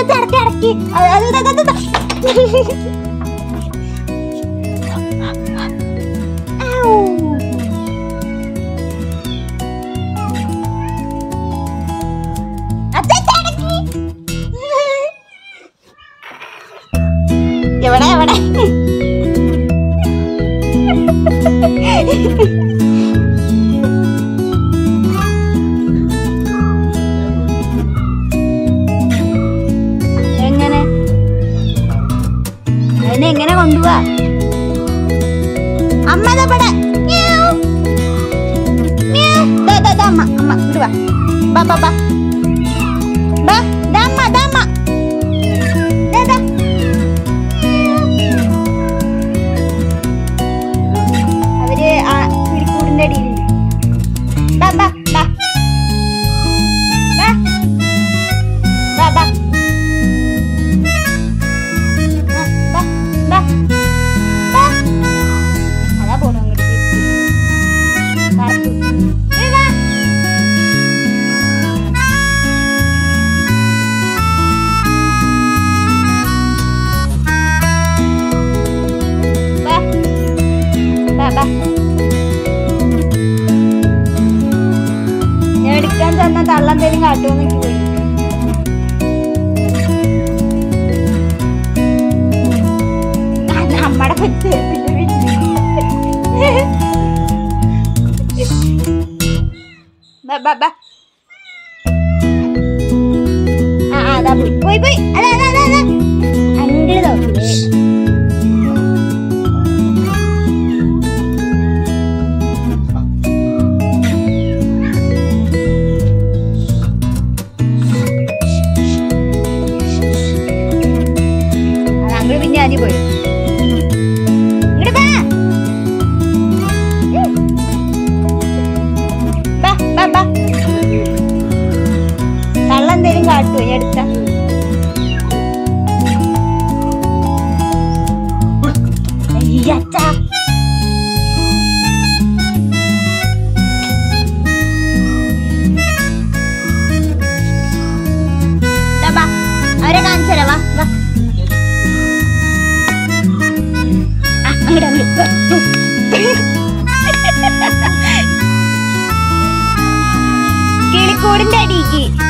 അടക്കി അടക്കി അടക്കി അത് അത് അത് അത് അത്. ഔ. അത് അത് അടക്കി. എവിടെ എവിടെ എങ്ങനെ അതിനെ എങ്ങനെ കൊണ്ടുപോവാ അമ്മ ദാ ഇവിടെ. മ്യാവ്. മ്യാവ്. ദാ, ദാ, ദാ അമ്മ അമ്മ ഇങ്ങട് വാ ബാ ബാ ബാ ബാ ദാ അമ്മ ദാ അമ്മ ദാ, ദാ. അവര് ആ കിളിക്കൂടിന്റെ അടിയിലുണ്ട് ബാ ബാ ബാ ബാ ബാ ബാ ആ, ബാ ബാ ബാ അതാ പോണു അങ്ങോട്ട് തിരിച്ച്. കാത്തു. ഇങ്ങട് വാ. ബാ. ബാ, ബാ. ഞാൻ എടുക്കാൻ ചെന്ന തള്ളെന്തേലും കാട്ടുമെന്ന് എനിക്ക് പോയി നമ്മടെ കൊച്ചു പിന്നെ ബാ ബാ ബാ ആ ആ, അതാ പോയി പോയി പോയി അതാ അതാ അതാ അതാ അങ്ങോട്ട് നോക്കില്ലേ അങ്ങോട്ട് പിന്നെ ആദ്യം പോയി ഇങ്ങട് വാ. ഉം. ബാ, ബാ, ബാ. തള്ളെന്തേലും കാട്ടുവോ ഞാൻ എടുത്ത അച്ഛാ ദാ ബാ. അവരെ കാണിച്ചു തരാം വാ വാ ആ, അങ്ങട് അങ്ങട്. കിളിക്കൂടിന്റെ അടിക്ക്